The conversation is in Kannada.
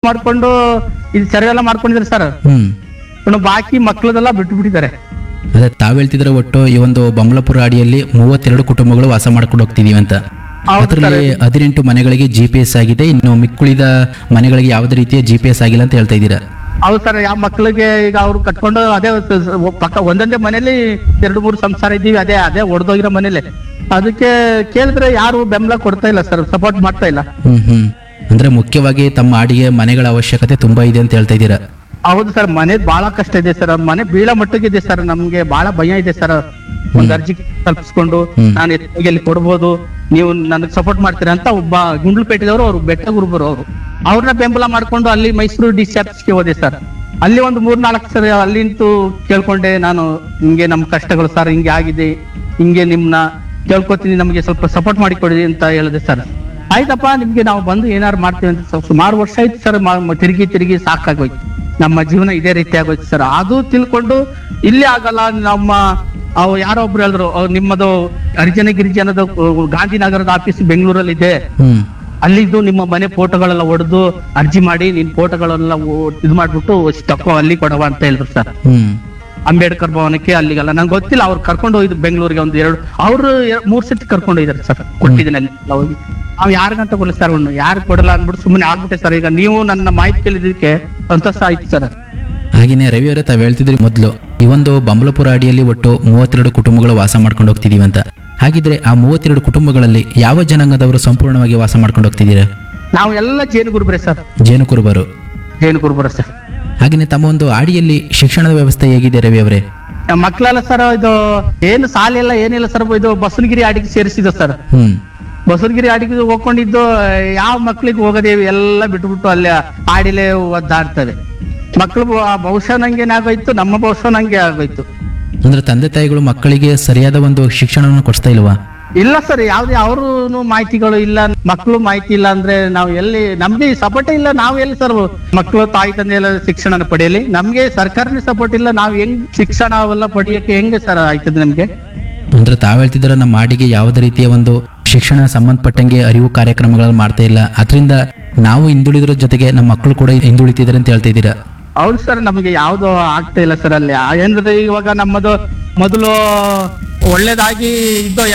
ಮಾಡ್ಕೊಂಡು ಇದು ಸರಿ ಎಲ್ಲ ಮಾಡ್ಕೊಂಡಿದ್ದಾರೆ ಸರ್ ಹ್ಮ್ ಇನ್ನು ಬಾಕಿ ಮಕ್ಳದೆಲ್ಲ ಬಿಟ್ಟು ಬಿಟ್ಟಿದ್ದಾರೆ ಅದೇ ತಾವ್ ಹೇಳ್ತಿದ್ರೆ ಒಟ್ಟು ಈ ಒಂದು ಬೊಮ್ಮಲಪುರ ಅಡಿಯಲ್ಲಿ ಮೂವತ್ತೆರಡು ಕುಟುಂಬಗಳು ವಾಸ ಮಾಡ್ಕೊಂಡು ಹೋಗ್ತಿದೀವಿ ಅಂತ ಹೌದು ಅದರಲ್ಲಿ ಹದಿನೆಂಟು ಮನೆಗಳಿಗೆ ಜಿ ಪಿ ಎಸ್ ಆಗಿದೆ ಇನ್ನು ಮಿಕ್ಕುಳಿದ ಮನೆಗಳಿಗೆ ಯಾವುದೇ ರೀತಿಯ ಜಿ ಪಿ ಎಸ್ ಆಗಿಲ್ಲ ಅಂತ ಹೇಳ್ತಾ ಇದ್ದೀರಾ ಹೌದು ಸರ್ ಯಾವ ಮಕ್ಳಿಗೆ ಈಗ ಅವ್ರು ಕಟ್ಕೊಂಡು ಅದೇ ಸ- ಸ- ಪಕ್ಕ ಒಂದೊಂದೇ ಮನೇಲಿ ಎರಡು ಮೂರು ಸಂಸಾರ ಇದ್ದೀವಿ ಅದೇ ಅದೇ ಒಡೆದೋಗಿರೋ ಮನೇಲಿ ಅದಕ್ಕೆ ಕೇಳಿದ್ರೆ ಯಾರು ಬೆಂಬಲ ಕೊಡ್ತಾ ಇಲ್ಲ ಸರ್ ಸಪೋರ್ಟ್ ಮಾಡ್ತಾ ಇಲ್ಲ ಹ್ಮ್ ಹ್ಮ್ ಅಂದ್ರೆ ಮುಖ್ಯವಾಗಿ ತಮ್ಮ ಆಡಿಗೆ ಮನೆಗಳ ಅವಶ್ಯಕತೆ ತುಂಬಾ ಇದೆ ಅಂತ ಹೇಳ್ತಾ ಇದ್ದೀರಾ ಹೌದು ಸರ್ ಮನೆ ಬಹಳ ಕಷ್ಟ ಇದೆ ಸರ್ ಮನೆ ಬೀಳ ಮಟ್ಟಿಗಿದೆ ಸರ್ ನಮ್ಗೆ ಬಹಳ ಭಯ ಇದೆ ಸರ್ ಒಂದ್ ಅರ್ಜಿ ತಲುಪಿಸ್ಕೊಂಡು ಹ್ಮ್. ನಾನು ಎಲ್ಲಿ ಕೊಡ್ಬೋದು ನೀವು ನನಗೆ ಸಪೋರ್ಟ್ ಮಾಡ್ತೀರಾ ಅಂತ ಒಬ್ಬ ಗುಂಡ್ಲುಪೇಟೆದವರು ಅವ್ರು ಬೆಟ್ಟ ಗುರುಬರು ಅವರು ಅವ್ರನ್ನ ಬೆಂಬಲ ಮಾಡ್ಕೊಂಡು ಅಲ್ಲಿ ಮೈಸೂರು ಡಿ ಗೆ ಹೋದೆ ಸರ್ ಅಲ್ಲಿ ಒಂದು ಮೂರ್ ನಾಲ್ಕು ಸರ್ ಅಲ್ಲಿಂತೂ ಕೇಳ್ಕೊಂಡೆ ನಾನು ಹಿಂಗೆ ನಮ್ ಕಷ್ಟಗಳು ಸರ್ ಹಿಂಗೆ ಆಗಿದೆ ಹಿಂಗೆ ನಿಮ್ನ ಕೇಳ್ಕೊತೀನಿ ನಮಗೆ ಸ್ವಲ್ಪ ಸಪೋರ್ಟ್ ಮಾಡಿ ಕೊಡಿ ಅಂತ ಹೇಳಿದೆ ಸರ್ ಆಯ್ತಪ್ಪ ನಿಮ್ಗೆ ನಾವು ಬಂದು ಏನಾರು ಮಾಡ್ತೀವಿ ಅಂತ ಸ್ವಲ್ಪ ಸುಮಾರು ವರ್ಷ ಆಯ್ತು ಸರ್ ತಿರುಗಿ ತಿರುಗಿ ಸಾಕಾಗೋಯ್ತು ನಮ್ಮ ಜೀವನ ಇದೇ ರೀತಿ ಆಗೋಯ್ತು ಸರ್ ಅದು ತಿಳ್ಕೊಂಡು ಇಲ್ಲಿ ಆಗಲ್ಲ ನಮ್ಮ ಅವು ಯಾರೋ ಒಬ್ರು ಹೇಳಿದ್ರು ಅವ್ರು ನಿಮ್ಮದು ಹರಿಜನ ಗಿರಿಜನದ ಅಹ್, ಗಾಂಧಿನಗರದ ಆಫೀಸ್ ಬೆಂಗಳೂರಲ್ಲಿ ಇದೆ ಹ್ಮ್ ಅಲ್ಲಿದ್ದು ನಿಮ್ಮ ಮನೆ ಫೋಟೋಗಳೆಲ್ಲ ಹೊಡೆದು ಅರ್ಜಿ ಮಾಡಿ ನಿನ್ ಫೋಟೋಗಳೆಲ್ಲ ಓ- ಇದು ಮಾಡ್ಬಿಟ್ಟು ತಕ್ಕೋ ಅಲ್ಲಿ ಕೊಡವ ಅಂತ ಹೇಳಿದ್ರು ಸರ್ ಹ್ಮ್ ಅಂಬೇಡ್ಕರ್ ಭವನಕ್ಕೆ ಅಲ್ಲಿಗೆಲ್ಲ ನಂಗೆ ಗೊತ್ತಿಲ್ಲ ಅವ್ರು ಕರ್ಕೊಂಡು ಹೋಗಿದ್ದು ಬೆಂಗಳೂರಿಗೆ ಒಂದು ಎರಡು ಅವ್ರು ಎರ- ಮೂರ್ ಸತಿ ಕರ್ಕೊಂಡು ಹೋಗಿದ್ದಾರೆ ಸರ್ ಕೊಟ್ಟಿದ್ದೀನಿ ಅಲ್ಲಿ ಎಲ್ಲ ಹೋಗಿ ನಾವು ಯಾರಿಗಂತ ಕೊಡಲ್ಲ ಸರ್ ಅವ್ನು ಯಾರು ಕೊಡಲ್ಲ ಅಂದ್ಬಿಟ್ಟು ಸುಮ್ಮನೆ ಆಗ್ಬಿಟ್ಟೆ ಸರ್ ಈಗ ನೀವು ನನ್ನ ಮಾಹಿತಿ ಕೇಳಿದಕ್ಕೆ ಸಂತೋಷ ಆಯ್ತು ಸರ್ ಹಾಗೇನೆ ರವಿ ಅವರೇ ತಾವು ಹೇಳ್ತಿದ್ರಿ ಮೊದಲು ಈ ಒಂದು ಬೊಮ್ಮಲಪುರ ಅಡಿಯಲ್ಲಿ ಒಟ್ಟು ಮೂವತ್ತೆರಡು ಕುಟುಂಬಗಳು ವಾಸ ಮಾಡ್ಕೊಂಡು ಹೋಗ್ತಿದೀವಿ ಅಂತ ಹಾಗಿದ್ರೆ ಆ ಮೂವತ್ತೆರಡು ಕುಟುಂಬಗಳಲ್ಲಿ ಯಾವ ಜನಾಂಗದವರು ಸಂಪೂರ್ಣವಾಗಿ ವಾಸ ಮಾಡ್ಕೊಂಡು ಹೋಗ್ತಿದ್ದೀರಾ ನಾವು ಎಲ್ಲ ಜೇನು ಗುರುಬ್ರೆ ಸರ್ ಜೇನು ಕುರುಬರು ಜೇನು ಗುರುಬ್ರ ಸರ್ ಹಾಗೇನೆ ತಮ್ಮ ಒಂದು ಆಡಿಯಲ್ಲಿ ಶಿಕ್ಷಣದ ವ್ಯವಸ್ಥೆ ಹೇಗಿದೆ ರವಿ ಅವರೇ ಮಕ್ಕಳೆಲ್ಲ ಸರ್ ಇದು ಏನು ಸಾಲ ಎಲ್ಲ ಏನಿಲ್ಲ ಸರ್ ಇದು ಬಸವನಗಿರಿ ಆಡಿಗೆ ಸೇರಿಸಿದ ಸರ್ ಹ್ಮ್ ಬಸವನಗಿರಿ ಆಡಿಗೆ ಹೋಗ್ಕೊಂಡಿದ್ದು ಯಾವ ಮಕ್ಳಿಗೆ ಹೋಗದೇವಿ ಎಲ್ಲ ಬಿಟ್ಬಿಟ್ಟು ಅಲ್ಲಿ ಆಡಿಲೆ ಒದ್ದಾಡ್ತವೆ ಮಕ್ಳು ಬಹುಶಃ ನಂಗೆ ಏನಾಗೋಯ್ತು ನಮ್ಮ ಬಹುಶಃ ನಂಗೆ ಆಗೋಯ್ತು ಅಂದ್ರೆ ತಂದೆ ತಾಯಿಗಳು ಮಕ್ಕಳಿಗೆ ಸರಿಯಾದ ಒಂದು ಶಿಕ್ಷಣವನ್ನು ಕೊಡಿಸ್ತಾ ಇಲ್ವಾ ಇಲ್ಲ ಸರ್ ಯಾವ್ದೇ ಅವರು ಮಾಹಿತಿಗಳು ಇಲ್ಲ ಮಕ್ಕಳು ಮಾಹಿತಿ ಇಲ್ಲ ಅಂದ್ರೆ ನಾವು ಎಲ್ಲಿ ನಮ್ಗೆ ಸಪೋರ್ಟ್ ಇಲ್ಲ ನಾವು ಎಲ್ಲಿ ಸರ್ ಮಕ್ಕಳು ತಾಯಿ ತಂದೆ ಎಲ್ಲ ಶಿಕ್ಷಣ ಪಡೆಯಲಿ ನಮ್ಗೆ ಸರ್ಕಾರನೇ ಸಪೋರ್ಟ್ ಇಲ್ಲ ನಾವು ಹೆಂಗ್ ಶಿಕ್ಷಣ ಅವೆಲ್ಲ ಪಡೆಯಕ್ಕೆ ಹೆಂಗೆ ಸರ್ ಆಯ್ತದೆ ನಮ್ಗೆ ಅಂದ್ರೆ ತಾವ್ ಹೇಳ್ತಿದ್ದೀರ ನಮ್ಮ ಆಡಿಗೆ ಯಾವುದೇ ರೀತಿಯ ಒಂದು ಶಿಕ್ಷಣ ಸಂಬಂಧಪಟ್ಟಂಗೆ ಅರಿವು ಕಾರ್ಯಕ್ರಮಗಳನ್ನು ಮಾಡ್ತಾ ಇಲ್ಲ ಅದರಿಂದ ನಾವು ಹಿಂದುಳಿದ್ರ ಜೊತೆಗೆ ನಮ್ಮ ಮಕ್ಕಳು ಕೂಡ ಹಿಂದುಳಿತಿದ್ದಾರೆ ಅಂತ ಹೇಳ್ತಾ ಇದ್ದೀರಾ ಹೌದು ಸರ್ ನಮಗೆ ಯಾವ್ದು ಆಗ್ತಾ ಇಲ್ಲ ಸರ್ ಅಲ್ಲಿ ಆ- ಏನಂದ್ರೆ ಇವಾಗ ನಮ್ಮದು ಮೊದಲು ಒಳ್ಳೇದಾಗಿ ಇದ್ದೋ